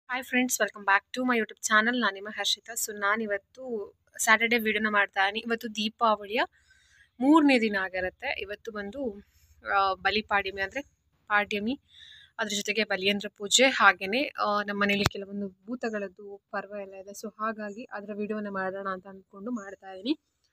hi friends welcome back to my YouTube channel ನಾನು ನಿಮ್ಮ Harshita so ನಾನಿವತ್ತು ಸ್ಯಾಟರ್ಡೆ ವಿಡಿಯೋನ ಮಾಡ್ತಾ ಇದ್ದೀನಿ ಇವತ್ತು ದೀಪಾವಳಿಯ ಮೂರನೇ ದಿನ ಆಗಿರುತ್ತೆ ಇವತ್ತು ಬಂದು ಆ, ಬಲಿಪಾಡ್ಯಮಿ ಅಂದರೆ ಪಾಡ್ಯಮಿ ಅದ್ರ ಜೊತೆಗೆ ಬಲಿಯಂದ್ರ ಪೂಜೆ ಹಾಗೆಯೇ ನಮ್ಮ ಮನೇಲಿ ಕೆಲವೊಂದು ಭೂತಗಳದ್ದು ಪರ್ವ ಎಲ್ಲ ಇದೆ ಸೊ ಹಾಗಾಗಿ ಅದರ ವಿಡಿಯೋನ ಮಾಡೋಣ ಅಂತ ಅಂದ್ಕೊಂಡು ಮಾಡ್ತಾ ಇದ್ದೀನಿ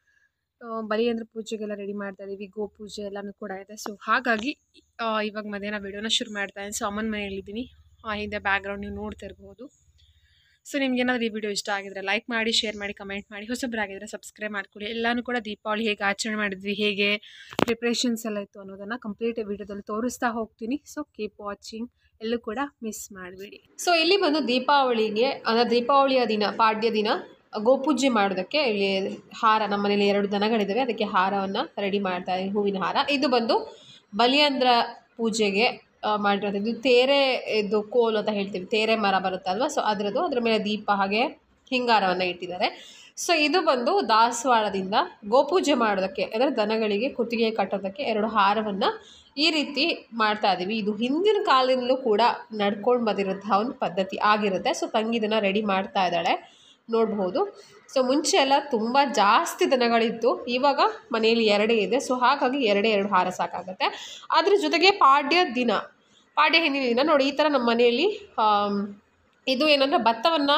ಬಲಿಯಂದ್ರ ಪೂಜೆಗೆಲ್ಲ ರೆಡಿ ಮಾಡ್ತಾ ಇದ್ದೀವಿ ಗೋ ಪೂಜೆ ಎಲ್ಲನೂ ಕೂಡ ಇದೆ ಸೊ ಹಾಗಾಗಿ ಆ, ಇವಾಗ ಮಧ್ಯಾಹ್ನ ವಿಡಿಯೋನ ಶುರು ಮಾಡ್ತಾ ಇದ್ದೀನಿ ಸೊ ಅಮ್ಮನ ಮನೆಯಲ್ಲಿದ್ದೀನಿ ಆ, ಹಿಂದೆ ಬ್ಯಾಕ್ಗ್ರೌಂಡ್ ನೀವು ನೋಡ್ತಾ ಇರ್ಬೋದು ಸೊ ನಿಮ್ಗೆ ಏನಾದರೂ ಈ ವಿಡಿಯೋ ಇಷ್ಟ ಆಗಿದ್ರೆ ಲೈಕ್ ಮಾಡಿ ಶೇರ್ ಮಾಡಿ ಕಮೆಂಟ್ ಮಾಡಿ ಹೊಸಬ್ರಾಗಿದ್ರೆ ಸಬ್ಸ್ಕ್ರೈಬ್ ಮಾಡ್ಕೊಳ್ಳಿ ಎಲ್ಲನೂ ಕೂಡ ದೀಪಾವಳಿ ಹೇಗೆ ಆಚರಣೆ ಮಾಡಿದ್ವಿ ಹೇಗೆ ಪ್ರಿಪ್ರೇಷನ್ಸ್ ಎಲ್ಲ ಇತ್ತು ಅನ್ನೋದನ್ನು ಕಂಪ್ಲೀಟ್ ವಿಡಿಯೋದಲ್ಲಿ ತೋರಿಸ್ತಾ ಹೋಗ್ತೀನಿ ಸೊ ಕೀಪ್ ವಾಚಿಂಗ್ ಎಲ್ಲೂ ಕೂಡ ಮಿಸ್ ಮಾಡಬೇಡಿ ಸೊ ಇಲ್ಲಿ ಬಂದು ದೀಪಾವಳಿಗೆ ಅಂದರೆ ದೀಪಾವಳಿಯ ದಿನ ಪಾಡ್ಯ ದಿನ ಗೋಪೂಜೆ ಮಾಡೋದಕ್ಕೆ ಇಲ್ಲಿ ಹಾರ ನಮ್ಮ ಮನೇಲಿ ಎರಡು ದನಗಳಿದ್ದಾವೆ ಅದಕ್ಕೆ ಹಾರವನ್ನು ರೆಡಿ ಮಾಡ್ತಾ ಇದ್ದೀವಿ ಹೂವಿನ ಹಾರ ಇದು ಬಂದು ಬಲಿಯಂದ್ರ ಪೂಜೆಗೆ ಆ, ಮಾಡಿರೋದು ಇದು ತೇರೆ ಇದು ಕೋಲು ಅಂತ ಹೇಳ್ತೀವಿ ತೇರೆ ಮರ ಬರುತ್ತಲ್ವ ಸೊ ಅದರದ್ದು ಅದ್ರ ಮೇಲೆ ದೀಪ ಹಾಗೆ ಹಿಂಗಾರವನ್ನು ಇಟ್ಟಿದ್ದಾರೆ ಸೊ ಇದು ಬಂದು ದಾಸವಾಳದಿಂದ ಗೋಪೂಜೆ ಮಾಡೋದಕ್ಕೆ ಅಂದರೆ ದನಗಳಿಗೆ ಕುತ್ತಿಗೆ ಕಟ್ಟೋದಕ್ಕೆ ಎರಡು ಹಾರವನ್ನು ಈ ರೀತಿ ಮಾಡ್ತಾ ಇದ್ದೀವಿ ಇದು ಹಿಂದಿನ ಕಾಲದಿಂದಲೂ ಕೂಡ ನಡ್ಕೊಂಡು ಬಂದಿರುವಂತಹ ಒಂದು ಪದ್ಧತಿ ಆಗಿರುತ್ತೆ ಸೊ ತಂಗಿ ಇದನ್ನು ರೆಡಿ ಮಾಡ್ತಾ ಇದ್ದಾಳೆ ನೋಡಬಹುದು ಸೊ ಮುಂಚೆ ಎಲ್ಲ ತುಂಬ ಜಾಸ್ತಿ ದನಗಳಿತ್ತು ಇವಾಗ ಮನೆಯಲ್ಲಿ ಎರಡೇ ಇದೆ ಸೊ ಹಾಗಾಗಿ ಎರಡೇ ಎರಡು ಹಾರ ಸಾಕಾಗುತ್ತೆ ಅದ್ರ ಜೊತೆಗೆ ಪಾಡ್ಯ ದಿನ ಪಾಡ್ಯ ಹಿಂದಿನ ದಿನ ನೋಡಿ ಈ ಥರ ನಮ್ಮ ಮನೆಯಲ್ಲಿ ಆಮ್, ಇದು ಏನಂದರೆ ಭತ್ತವನ್ನು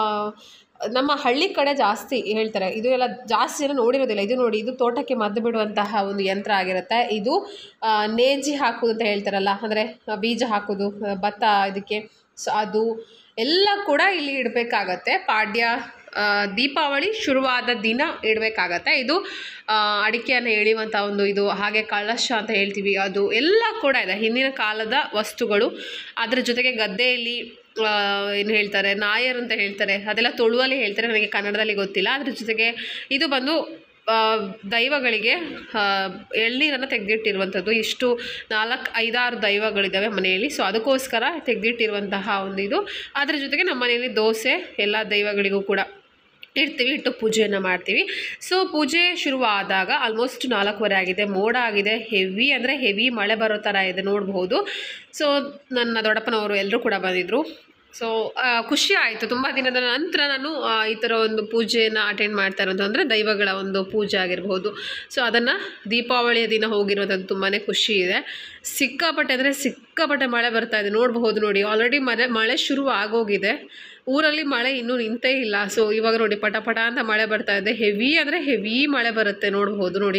ನಮ್ಮ ಹಳ್ಳಿ ಕಡೆ ಜಾಸ್ತಿ ಹೇಳ್ತಾರೆ ಇದು ಎಲ್ಲ ಜಾಸ್ತಿ ಜನ ನೋಡಿರೋದಿಲ್ಲ ಇದು ನೋಡಿ ಇದು ತೋಟಕ್ಕೆ ಮದ್ದು ಬಿಡುವಂತಹ ಒಂದು ಯಂತ್ರ ಆಗಿರುತ್ತೆ ಇದು ಆ, ನೇಜಿ ಹಾಕೋದು ಅಂತ ಹೇಳ್ತಾರಲ್ಲ ಅಂದರೆ ಬೀಜ ಹಾಕೋದು ಆ, ಭತ್ತ ಇದಕ್ಕೆ ಸೊ ಅದು ಎಲ್ಲ ಕೂಡ ಇಲ್ಲಿ ಇಡಬೇಕಾಗತ್ತೆ ಪಾಡ್ಯ ಆ, ದೀಪಾವಳಿ ಶುರುವಾದ ದಿನ ಇಡಬೇಕಾಗತ್ತೆ ಇದು ಆ, ಅಡಿಕೆಯನ್ನು ಎಳೆಯುವಂಥ ಒಂದು ಇದು ಹಾಗೆ ಕಳಶ ಅಂತ ಹೇಳ್ತೀವಿ ಅದು ಎಲ್ಲ ಕೂಡ ಇದೆ ಹಿಂದಿನ ಕಾಲದ ವಸ್ತುಗಳು ಅದರ ಜೊತೆಗೆ ಗದ್ದೆಯಲ್ಲಿ ಏನು ಹೇಳ್ತಾರೆ ನಾಯರ್ ಅಂತ ಹೇಳ್ತಾರೆ ಅದೆಲ್ಲ ತುಳುವಲ್ಲಿ ಹೇಳ್ತಾರೆ ನನಗೆ ಕನ್ನಡದಲ್ಲಿ ಗೊತ್ತಿಲ್ಲ ಅದ್ರ ಜೊತೆಗೆ ಇದು ಬಂದು ಆ, ದೈವಗಳಿಗೆ ಆ, ಎಳ್ನೀರನ್ನು ತೆಗೆದಿಟ್ಟಿರುವಂಥದ್ದು ಇಷ್ಟು ನಾಲ್ಕು ಐದಾರು ದೈವಗಳಿದ್ದಾವೆ ಮನೆಯಲ್ಲಿ ಸೊ ಅದಕ್ಕೋಸ್ಕರ ತೆಗೆದಿಟ್ಟಿರುವಂತಹ ಒಂದು ಇದು ಅದ್ರ ಜೊತೆಗೆ ನಮ್ಮ ಮನೆಯಲ್ಲಿ ದೋಸೆ ಎಲ್ಲ ದೈವಗಳಿಗೂ ಕೂಡ ಇಡ್ತೀವಿ ಇಟ್ಟು ಪೂಜೆಯನ್ನು ಮಾಡ್ತೀವಿ ಸೊ ಪೂಜೆ ಶುರುವಾದಾಗ ಆಲ್ಮೋಸ್ಟ್ ನಾಲ್ಕೂವರೆ ಆಗಿದೆ ಮೋಡ ಆಗಿದೆ ಹೆವಿ ಅಂದರೆ ಹೆವಿ ಮಳೆ ಬರೋ ಥರ ಇದೆ ನೋಡಬಹುದು ಸೊ ನನ್ನ ದೊಡ್ಡಪ್ಪನವರು ಎಲ್ಲರೂ ಕೂಡ ಬಂದಿದ್ದರು ಸೊ ಖುಷಿ ಆಯಿತು ತುಂಬ ದಿನದ ನಂತರ ನಾನು ಆ, ಈ ಥರ ಒಂದು ಪೂಜೆಯನ್ನು ಅಟೆಂಡ್ ಮಾಡ್ತಾ ಇರೋದು ಅಂದರೆ ದೈವಗಳ ಒಂದು ಪೂಜೆ ಆಗಿರ್ಬೋದು ಸೊ ಅದನ್ನು ದೀಪಾವಳಿಯ ದಿನ ಹೋಗಿರೋದಂತ ತುಂಬಾ ಖುಷಿ ಇದೆ ಸಿಕ್ಕಾಪಟ್ಟೆ ಅಂದರೆ ಸಿಕ್ಕಾಪಟ್ಟೆ ಮಳೆ ಬರ್ತಾ ಇದೆ ನೋಡಬಹುದು ನೋಡಿ ಆಲ್ರೆಡಿ ಮಳೆ ಮಳೆ ಶುರು ಆಗೋಗಿದೆ ಊರಲ್ಲಿ ಮಳೆ ಇನ್ನೂ ನಿಂತೇ ಇಲ್ಲ ಸೊ ಇವಾಗ ನೋಡಿ ಪಟ ಪಟ ಅಂತ ಮಳೆ ಬರ್ತಾ ಇದೆ ಹೆವಿ ಅಂದರೆ ಹೆವಿ ಮಳೆ ಬರುತ್ತೆ ನೋಡ್ಬೋದು ನೋಡಿ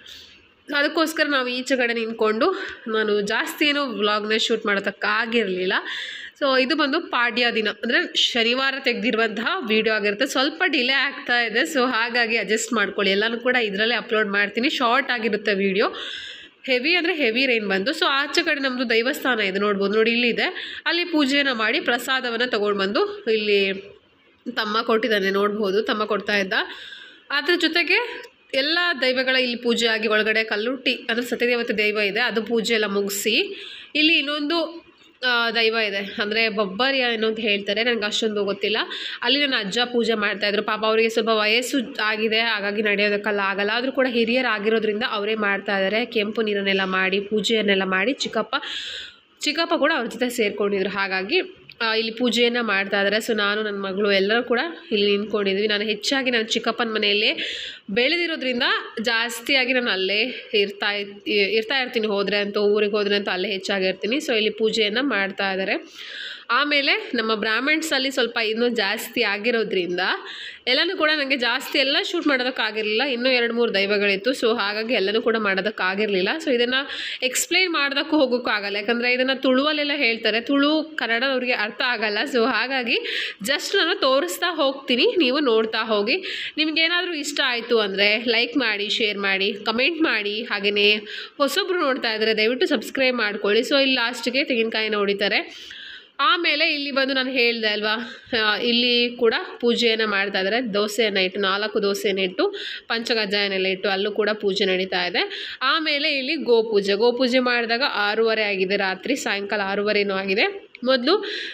ಅದಕ್ಕೋಸ್ಕರ ನಾವು ಈಚೆ ಕಡೆ ನಿಂತ್ಕೊಂಡು ನಾನು ಜಾಸ್ತಿ ಏನೋ ವ್ಲಾಗ್ನ ಶೂಟ್ ಮಾಡೋದಕ್ಕಾಗಿರಲಿಲ್ಲ ಸೊ ಇದು ಬಂದು ಪಾಡ್ಯ ದಿನ ಅಂದರೆ ಶನಿವಾರ ತೆಗೆದಿರುವಂತಹ ವಿಡಿಯೋ ಆಗಿರುತ್ತೆ ಸ್ವಲ್ಪ ಡಿಲೇ ಆಗ್ತಾ ಇದೆ ಸೊ ಹಾಗಾಗಿ ಅಡ್ಜಸ್ಟ್ ಮಾಡ್ಕೊಳ್ಳಿ ಎಲ್ಲನೂ ಕೂಡ ಇದರಲ್ಲೇ ಅಪ್ಲೋಡ್ ಮಾಡ್ತೀನಿ ಶಾರ್ಟ್ ಆಗಿರುತ್ತೆ ವಿಡಿಯೋ ಹೆವಿ ಅಂದರೆ ಹೆವಿ ರೈನ್ ಬಂದು ಸೊ ಆಚೆ ಕಡೆ ನಮ್ಮದು ದೈವಸ್ಥಾನ ಇದೆ ನೋಡ್ಬೋದು ನೋಡಿ ಇಲ್ಲಿದೆ ಅಲ್ಲಿ ಪೂಜೆನ ಮಾಡಿ ಪ್ರಸಾದವನ್ನು ತೊಗೊಂಡು ಬಂದು ಇಲ್ಲಿ ತಮ್ಮ ಕೊಟ್ಟಿದ್ದಾನೆ ನೋಡ್ಬೋದು ತಮ್ಮ ಕೊಡ್ತಾ ಇದ್ದ ಅದ್ರ ಜೊತೆಗೆ ಎಲ್ಲ ದೈವಗಳ ಇಲ್ಲಿ ಪೂಜೆ ಆಗಿ ಒಳಗಡೆ ಕಲ್ಲುಟ್ಟಿ ಅಂದರೆ ಸತ್ಯದೇವತೆ ದೈವ ಇದೆ ಅದು ಪೂಜೆ ಎಲ್ಲ ಮುಗಿಸಿ ಇಲ್ಲಿ ಇನ್ನೊಂದು ಆ, ದೈವ ಇದೆ ಅಂದರೆ ಬೊಬ್ಬರಿಯ ಏನೋ ಅಂತ ಹೇಳ್ತಾರೆ ನನಗೆ ಅಷ್ಟೊಂದು ಗೊತ್ತಿಲ್ಲ ಅಲ್ಲಿ ನನ್ನ ಅಜ್ಜ ಪೂಜೆ ಮಾಡ್ತಾಯಿದ್ರು ಪಾಪ ಅವರಿಗೆ ಸ್ವಲ್ಪ ವಯಸ್ಸು ಆಗಿದೆ ಹಾಗಾಗಿ ನಡೆಯೋದಕ್ಕೆಲ್ಲ ಆಗಲ್ಲ ಆದರೂ ಕೂಡ ಹಿರಿಯರು ಆಗಿರೋದ್ರಿಂದ ಅವರೇ ಮಾಡ್ತಾ ಇದ್ದಾರೆ ಕೆಂಪು ನೀರನ್ನೆಲ್ಲ ಮಾಡಿ ಪೂಜೆಯನ್ನೆಲ್ಲ ಮಾಡಿ ಚಿಕ್ಕಪ್ಪ ಚಿಕ್ಕಪ್ಪ ಕೂಡ ಅವ್ರ ಜೊತೆ ಸೇರಿಕೊಂಡಿದ್ರು ಹಾಗಾಗಿ ಆ, ಇಲ್ಲಿ ಪೂಜೆಯನ್ನು ಮಾಡ್ತಾ ಇದ್ದಾರೆ ಸೊ ನಾನು ನನ್ನ ಮಗಳು ಎಲ್ಲರೂ ಕೂಡ ಇಲ್ಲಿ ನಿಂತ್ಕೊಂಡಿದ್ವಿ ನಾನು ಹೆಚ್ಚಾಗಿ ನಾನು ಚಿಕ್ಕಪ್ಪನ ಮನೆಯಲ್ಲೇ ಬೆಳೆದಿರೋದ್ರಿಂದ ಜಾಸ್ತಿಯಾಗಿ ನಾನು ಅಲ್ಲೇ ಇರ್ತಾ ಇರ್- ಇರ್ತಾ ಇರ್ತೀನಿ ಹೋದರೆ ಅಂತ ಊರಿಗೆ ಹೋದರೆ ಅಂತ ಅಲ್ಲೇ ಹೆಚ್ಚಾಗಿ ಇರ್ತೀನಿ ಸೊ ಇಲ್ಲಿ ಪೂಜೆಯನ್ನು ಮಾಡ್ತಾ ಇದ್ದಾರೆ ಆಮೇಲೆ ನಮ್ಮ ಬ್ರಾಹ್ಮಣ್ಸಲ್ಲಿ ಸ್ವಲ್ಪ ಇನ್ನೂ ಜಾಸ್ತಿ ಆಗಿರೋದ್ರಿಂದ ಎಲ್ಲನೂ ಕೂಡ ನನಗೆ ಜಾಸ್ತಿ ಎಲ್ಲ ಶೂಟ್ ಮಾಡೋದಕ್ಕಾಗಿರಲಿಲ್ಲ ಇನ್ನೂ ಎರಡು ಮೂರು ದೈವಗಳಿತ್ತು ಸೊ ಹಾಗಾಗಿ ಎಲ್ಲನೂ ಕೂಡ ಮಾಡೋದಕ್ಕಾಗಿರಲಿಲ್ಲ ಸೊ ಇದನ್ನು ಎಕ್ಸ್ಪ್ಲೈನ್ ಮಾಡೋದಕ್ಕೂ ಹೋಗೋಕ್ಕೂ ಆಗಲ್ಲ ಯಾಕಂದರೆ ಇದನ್ನು ತುಳುವಲ್ಲೆಲ್ಲ ಹೇಳ್ತಾರೆ ತುಳು ಕನ್ನಡ ಅವ್ರಿಗೆ ಅರ್ಥ ಆಗಲ್ಲ ಸೊ ಹಾಗಾಗಿ ಜಸ್ಟ್ ನಾನು ತೋರಿಸ್ತಾ ಹೋಗ್ತೀನಿ ನೀವು ನೋಡ್ತಾ ಹೋಗಿ ನಿಮಗೇನಾದರೂ ಇಷ್ಟ ಆಯಿತು ಅಂದರೆ ಲೈಕ್ ಮಾಡಿ ಶೇರ್ ಮಾಡಿ ಕಮೆಂಟ್ ಮಾಡಿ ಹಾಗೆಯೇ ಹೊಸೊಬ್ರು ನೋಡ್ತಾ ಇದ್ದಾರೆ ದಯವಿಟ್ಟು ಸಬ್ಸ್ಕ್ರೈಬ್ ಮಾಡ್ಕೊಳ್ಳಿ ಸೊ ಇಲ್ಲಿ ಲಾಸ್ಟಿಗೆ ತೆಂಗಿನಕಾಯಿನ ಹೊಡಿತಾರೆ ಆಮೇಲೆ ಇಲ್ಲಿ ಬಂದು ನಾನು ಹೇಳಿದೆ ಅಲ್ವಾ ಆ, ಇಲ್ಲಿ ಕೂಡ ಪೂಜೆಯನ್ನು ಮಾಡ್ತಾ ಇದ್ದಾರೆ ದೋಸೆಯನ್ನು ಇಟ್ಟು ನಾಲ್ಕು ದೋಸೆಯನ್ನು ಇಟ್ಟು ಪಂಚಗಜ್ಜಾಯನೆಲ್ಲ ಇಟ್ಟು ಅಲ್ಲೂ ಕೂಡ ಪೂಜೆ ನಡೀತಾ ಇದೆ ಆಮೇಲೆ ಇಲ್ಲಿ ಗೋಪೂಜೆ ಗೋಪೂಜೆ ಮಾಡಿದಾಗ ಆರೂವರೆ ಆಗಿದೆ ರಾತ್ರಿ ಸಾಯಂಕಾಲ ಆರೂವರೆನೂ ಆಗಿದೆ ಮೊದಲು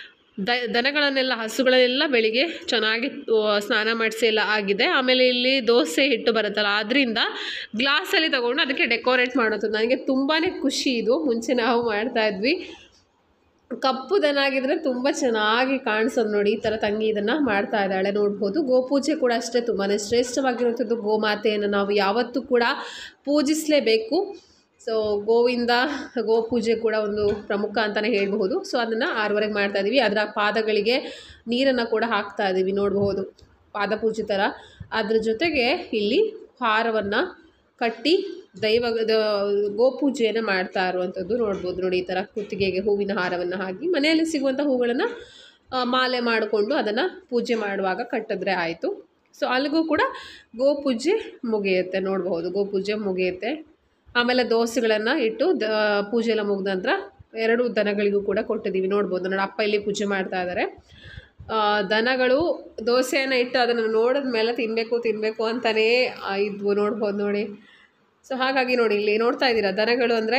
ದ ದನಗಳನ್ನೆಲ್ಲ ಹಸುಗಳನ್ನೆಲ್ಲ ಬೆಳಿಗ್ಗೆ ಚೆನ್ನಾಗಿ ಆ, ಸ್ನಾನ ಮಾಡಿಸಿ ಎಲ್ಲ ಆಗಿದೆ ಆಮೇಲೆ ಇಲ್ಲಿ ದೋಸೆ ಹಿಟ್ಟು ಬರುತ್ತಲ್ಲ ಅದರಿಂದ ಗ್ಲಾಸಲ್ಲಿ ತಗೊಂಡು ಅದಕ್ಕೆ ಡೆಕೋರೇಟ್ ಮಾಡೋದು ನನಗೆ ತುಂಬಾ ಖುಷಿ ಇದು ಮುಂಚೆ ನಾವು ಮಾಡ್ತಾ ಇದ್ವಿ ಕಪ್ಪು ದನ ಆಗಿದ್ರೆ ತುಂಬ ಚೆನ್ನಾಗಿ ಕಾಣಿಸೋದು ನೋಡಿ ಈ ಥರ ತಂಗಿ ಇದನ್ನು ಮಾಡ್ತಾ ಇದ್ದಾಳೆ ನೋಡ್ಬೋದು ಗೋಪೂಜೆ ಕೂಡ ಅಷ್ಟೇ ತುಂಬಾ ಶ್ರೇಷ್ಠವಾಗಿರುವಂಥದ್ದು ಗೋಮಾತೆಯನ್ನು ನಾವು ಯಾವತ್ತೂ ಕೂಡ ಪೂಜಿಸಲೇಬೇಕು ಸೊ ಗೋವಿಂದ ಗೋಪೂಜೆ ಕೂಡ ಒಂದು ಪ್ರಮುಖ ಅಂತಲೇ ಹೇಳಬಹುದು ಸೊ ಅದನ್ನು ಆರೂವರೆಗೆ ಮಾಡ್ತಾ ಇದ್ದೀವಿ ಅದರ ಪಾದಗಳಿಗೆ ನೀರನ್ನು ಕೂಡ ಹಾಕ್ತಾ ಇದ್ದೀವಿ ನೋಡಬಹುದು ಪಾದಪೂಜೆ ಥರ ಅದ್ರ ಜೊತೆಗೆ ಇಲ್ಲಿ ಹಾರವನ್ನು ಕಟ್ಟಿ ದೈವ ದ- ಗೋಪೂಜೆಯನ್ನು ಮಾಡ್ತಾ ಇರುವಂಥದ್ದು ನೋಡ್ಬೋದು ನೋಡಿ ಈ ಥರ ಕುತ್ತಿಗೆಗೆ ಹೂವಿನ ಹಾರವನ್ನು ಹಾಕಿ ಮನೆಯಲ್ಲಿ ಸಿಗುವಂಥ ಹೂಗಳನ್ನು ಆ, ಮಾಲೆ ಮಾಡಿಕೊಂಡು ಅದನ್ನು ಪೂಜೆ ಮಾಡುವಾಗ ಕಟ್ಟಿದ್ರೆ ಆಯಿತು ಸೊ ಅಲ್ಲಿಗೂ ಕೂಡ ಗೋಪೂಜೆ ಮುಗಿಯುತ್ತೆ ನೋಡಬಹುದು ಗೋಪೂಜೆ ಮುಗಿಯುತ್ತೆ ಆಮೇಲೆ ದೋಸೆಗಳನ್ನು ಇಟ್ಟು ದ ಪೂಜೆ ಎಲ್ಲ ಮುಗಿದ ನಂತರ ಎರಡು ದನಗಳಿಗೂ ಕೂಡ ಕೊಟ್ಟಿದ್ದೀವಿ ನೋಡ್ಬೋದು ನೋಡಿ ಅಪ್ಪ ಇಲ್ಲಿ ಪೂಜೆ ಮಾಡ್ತಾ ಇದ್ದಾರೆ ಆ, ದನಗಳು ದೋಸೆಯನ್ನು ಇಟ್ಟು ಅದನ್ನು ನೋಡಿದ ಮೇಲೆ ತಿನ್ನಬೇಕು ತಿನ್ನಬೇಕು ಅಂತಲೇ ಇದ್ವು ನೋಡ್ಬೋದು ನೋಡಿ ಸೊ ಹಾಗಾಗಿ ನೋಡಿ ಇಲ್ಲಿ ನೋಡ್ತಾ ಇದ್ದೀರಾ ದನಗಳು ಅಂದರೆ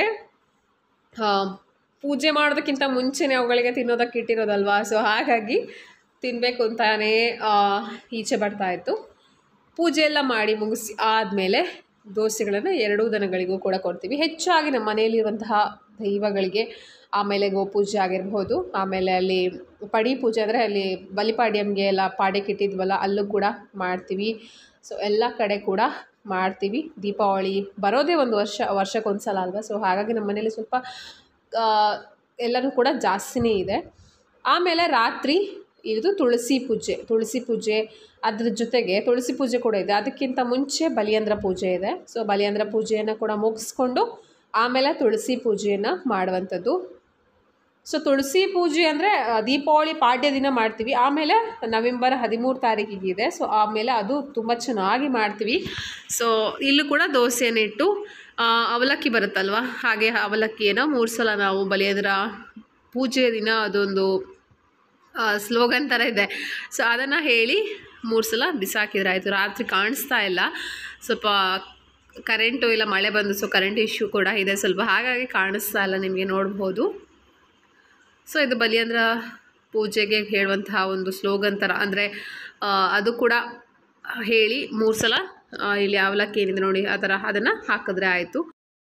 ಪೂಜೆ ಮಾಡೋದಕ್ಕಿಂತ ಮುಂಚೆನೇ ಅವುಗಳಿಗೆ ತಿನ್ನೋದಕ್ಕೆ ಇಟ್ಟಿರೋದಲ್ವಾ ಸೊ ಹಾಗಾಗಿ ತಿನ್ನಬೇಕು ಅಂತಾನೇ ಆ, ಈಚೆ ಬರ್ತಾ ಇತ್ತು ಪೂಜೆ ಎಲ್ಲ ಮಾಡಿ ಮುಗಿಸಿ ಆದಮೇಲೆ ದೋಸೆಗಳನ್ನು ಎರಡೂ ದನಗಳಿಗೂ ಕೂಡ ಕೊಡ್ತೀವಿ ಹೆಚ್ಚಾಗಿ ನಮ್ಮ ಮನೆಯಲ್ಲಿರುವಂತಹ ದೈವಗಳಿಗೆ ಆಮೇಲೆ ಗೋಪೂಜೆ ಆಗಿರ್ಬೋದು ಆಮೇಲೆ ಅಲ್ಲಿ ಪಡಿ ಪೂಜೆ ಅಂದರೆ ಅಲ್ಲಿ ಬಲಿಪಾಡ್ಯಂಗೆ ಎಲ್ಲ ಪಾಡ್ಯಕ್ಕೆ ಇಟ್ಟಿದ್ವಲ್ಲ ಅಲ್ಲೂ ಕೂಡ ಮಾಡ್ತೀವಿ ಸೊ ಎಲ್ಲ ಕಡೆ ಕೂಡ ಮಾಡ್ತೀವಿ ದೀಪಾವಳಿ ಬರೋದೇ ಒಂದು ವರ್ಷ ವರ್ಷಕ್ಕೊಂದು ಸಲ ಅಲ್ವಾ ಸೊ ಹಾಗಾಗಿ ನಮ್ಮ ಮನೇಲಿ ಸ್ವಲ್ಪ ಆ, ಎಲ್ಲನೂ ಕೂಡ ಜಾಸ್ತಿನೇ ಇದೆ ಆಮೇಲೆ ರಾತ್ರಿ ಇದು ತುಳಸಿ ಪೂಜೆ ತುಳಸಿ ಪೂಜೆ ಅದ್ರ ಜೊತೆಗೆ ತುಳಸಿ ಪೂಜೆ ಕೂಡ ಇದೆ ಅದಕ್ಕಿಂತ ಮುಂಚೆ ಬಲಿಯಂದ್ರ ಪೂಜೆ ಇದೆ ಸೊ ಬಲಿಯಂದ್ರ ಪೂಜೆಯನ್ನು ಕೂಡ ಮುಗಿಸ್ಕೊಂಡು ಆಮೇಲೆ ತುಳಸಿ ಪೂಜೆಯನ್ನು ಮಾಡುವಂಥದ್ದು ಸೊ ತುಳಸಿ ಪೂಜೆ ಅಂದರೆ ದೀಪಾವಳಿ ಪಾಡ್ಯ ದಿನ ಮಾಡ್ತೀವಿ ಆಮೇಲೆ ನವೆಂಬರ್ ಹದಿಮೂರು ತಾರೀಕಿಗಿದೆ ಸೊ ಆಮೇಲೆ ಅದು ತುಂಬ ಚೆನ್ನಾಗಿ ಮಾಡ್ತೀವಿ ಸೊ ಇಲ್ಲೂ ಕೂಡ ದೋಸೆಯನ್ನು ಇಟ್ಟು ಆ, ಅವಲಕ್ಕಿ ಬರುತ್ತಲ್ವ ಹಾಗೆ ಅವಲಕ್ಕಿಯನ್ನು ಮೂರು ಸಲ ನಾವು ಬಲಿಯಂದ್ರ ಪೂಜೆ ದಿನ ಅದೊಂದು ಸ್ಲೋಗನ್ ಥರ ಇದೆ ಸೊ ಅದನ್ನು ಹೇಳಿ ಮೂರು ಸಲ ಬಿಸಾಕಿದ್ರೆ ಆಯಿತು ರಾತ್ರಿ ಕಾಣಿಸ್ತಾ ಇಲ್ಲ ಸ್ವಲ್ಪ ಕರೆಂಟು ಇಲ್ಲ ಮಳೆ ಬಂದು ಸೊ ಕರೆಂಟ್ ಇಶ್ಯೂ ಕೂಡ ಇದೆ ಸ್ವಲ್ಪ ಹಾಗಾಗಿ ಕಾಣಿಸ್ತಾ ಇಲ್ಲ ನಿಮಗೆ ನೋಡ್ಬೋದು ಸೊ ಇದು ಬಲಿಯಂದ್ರ ಪೂಜೆಗೆ ಹೇಳುವಂತಹ ಒಂದು ಸ್ಲೋಗನ್ ಥರ ಅಂದರೆ ಅದು ಕೂಡ ಹೇಳಿ ಮೂರು ಸಲ ಆ, ಇಲ್ಲಿ ಅವಲಕ್ಕಿ ಏನಿದೆ ನೋಡಿ ಆ ಥರ ಅದನ್ನು ಹಾಕಿದ್ರೆ ಆಯಿತು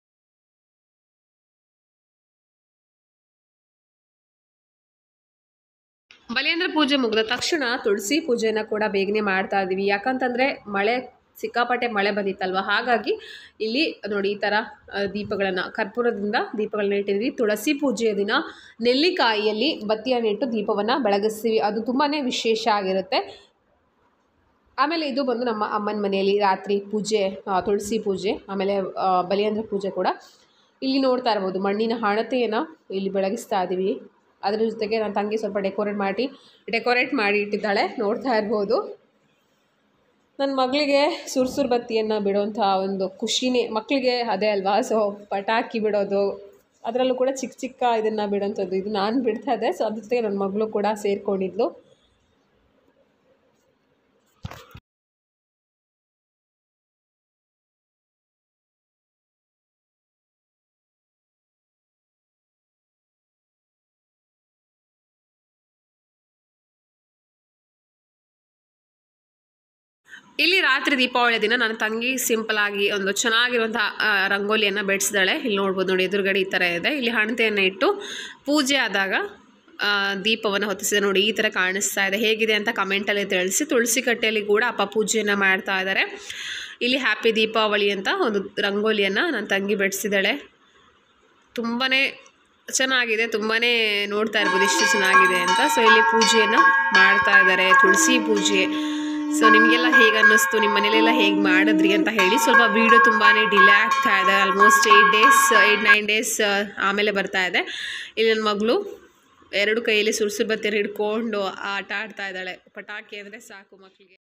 ಬಲಿಯಂದ್ರ ಪೂಜೆ ಮುಗಿದ ತಕ್ಷಣ ತುಳಸಿ ಪೂಜೆನ ಕೂಡ ಬೇಗನೆ ಮಾಡ್ತಾ ಇದ್ದೀವಿ ಯಾಕಂತಂದರೆ ಮಳೆ ಸಿಕ್ಕಾಪಟ್ಟೆ ಮಳೆ ಬಂದಿತ್ತಲ್ವ ಹಾಗಾಗಿ ಇಲ್ಲಿ ನೋಡಿ ಈ ಥರ ದೀಪಗಳನ್ನು ಕರ್ಪೂರದಿಂದ ದೀಪಗಳನ್ನ ಇಟ್ಟಿದ್ವಿ ತುಳಸಿ ಪೂಜೆಯ ದಿನ ನೆಲ್ಲಿಕಾಯಿಯಲ್ಲಿ ಬತ್ತಿಯನ್ನು ಇಟ್ಟು ದೀಪವನ್ನು ಬೆಳಗಿಸ್ತೀವಿ ಅದು ತುಂಬಾ ವಿಶೇಷ ಆಗಿರುತ್ತೆ ಆಮೇಲೆ ಇದು ಬಂದು ನಮ್ಮ ಅಮ್ಮನ ಮನೆಯಲ್ಲಿ ರಾತ್ರಿ ಪೂಜೆ ಆ, ತುಳಸಿ ಪೂಜೆ ಆಮೇಲೆ ಆ, ಬಲಿಯಂದ್ರ ಪೂಜೆ ಕೂಡ ಇಲ್ಲಿ ನೋಡ್ತಾ ಇರ್ಬೋದು ಮಣ್ಣಿನ ಹಣತೆಯನ್ನು ಇಲ್ಲಿ ಬೆಳಗಿಸ್ತಾ ಇದ್ದೀವಿ ಅದ್ರ ಜೊತೆಗೆ ನನ್ನ ತಂಗಿ ಸ್ವಲ್ಪ ಡೆಕೋರೇಟ್ ಮಾಡಿ ಡೆಕೋರೇಟ್ ಮಾಡಿ ಇಟ್ಟಿದ್ದಾಳೆ ನೋಡ್ತಾ ಇರ್ಬೋದು ನನ್ನ ಮಗಳಿಗೆ ಸುರ್ಸುರು ಬತ್ತಿಯನ್ನು ಬಿಡುವಂಥ ಒಂದು ಖುಷಿನೇ ಮಕ್ಕಳಿಗೆ ಅದೇ ಅಲ್ವಾ ಸೊ ಪಟಾಕಿ ಬಿಡೋದು ಅದರಲ್ಲೂ ಕೂಡ ಚಿಕ್ಕ ಚಿಕ್ಕ ಇದನ್ನು ಬಿಡೋಂಥದ್ದು ಇದು ನಾನು ಬಿಡ್ತಾ ಇದ್ದೆ ಸೊ ಅದ್ರ ಜೊತೆಗೆ ನನ್ನ ಮಗಳು ಕೂಡ ಸೇರಿಕೊಂಡಿದ್ಲು ಇಲ್ಲಿ ರಾತ್ರಿ ದೀಪಾವಳಿ ದಿನ ನನ್ನ ತಂಗಿ ಸಿಂಪಲ್ ಆಗಿ ಒಂದು ಚೆನ್ನಾಗಿರುವಂಥ ರಂಗೋಲಿಯನ್ನು ಬೆಳೆಸಿದಾಳೆ ಇಲ್ಲಿ ನೋಡ್ಬೋದು ನೋಡಿ ಎದುರುಗಡೆ ಈ ಥರ ಇದೆ ಇಲ್ಲಿ ಹಣತೆಯನ್ನು ಇಟ್ಟು ಪೂಜೆ ಆದಾಗ ಆ, ದೀಪವನ್ನು ಹೊತ್ತಿಸಿದೆ ನೋಡಿ ಈ ಥರ ಕಾಣಿಸ್ತಾ ಇದೆ ಹೇಗಿದೆ ಅಂತ ಕಮೆಂಟಲ್ಲಿ ತಿಳಿಸಿ ತುಳಸಿ ಕಟ್ಟೆಯಲ್ಲಿ ಕೂಡ ಅಪ್ಪ ಪೂಜೆಯನ್ನು ಮಾಡ್ತಾ ಇದ್ದಾರೆ ಇಲ್ಲಿ ಹ್ಯಾಪಿ ದೀಪಾವಳಿ ಅಂತ ಒಂದು ರಂಗೋಲಿಯನ್ನು ನನ್ನ ತಂಗಿ ಬೆಳೆಸಿದ್ದಾಳೆ ತುಂಬಾ ಚೆನ್ನಾಗಿದೆ ತುಂಬಾ ನೋಡ್ತಾ ಇರ್ಬೋದು ಎಷ್ಟು ಚೆನ್ನಾಗಿದೆ ಅಂತ ಸೊ ಇಲ್ಲಿ ಪೂಜೆಯನ್ನು ಮಾಡ್ತಾ ಇದ್ದಾರೆ ತುಳಸಿ ಪೂಜೆ ಸೊ ನಿಮಗೆಲ್ಲ ಹೇಗೆ ಅನ್ನಿಸ್ತು ನಿಮ್ಮ ಮನೇಲೆಲ್ಲ ಹೇಗೆ ಮಾಡಿದ್ರಿ ಅಂತ ಹೇಳಿ ಸ್ವಲ್ಪ ವೀಡಿಯೋ ತುಂಬಾ ಡಿಲೇ ಆಗ್ತಾ ಇದೆ almost eight days eight nine days ಆಮೇಲೆ ಬರ್ತಾ ಇದೆ ಇಲ್ಲಿ ನನ್ನ ಮಗಳು ಎರಡು ಕೈಯಲ್ಲಿ ಸುರ್ಸುರು ಬತ್ತಿಯನ್ನು ಹಿಡ್ಕೊಂಡು ಆಟ ಆಡ್ತಾ ಇದ್ದಾಳೆ ಪಟಾಕಿ ಅಂದರೆ ಸಾಕು ಮಕ್ಕಳಿಗೆ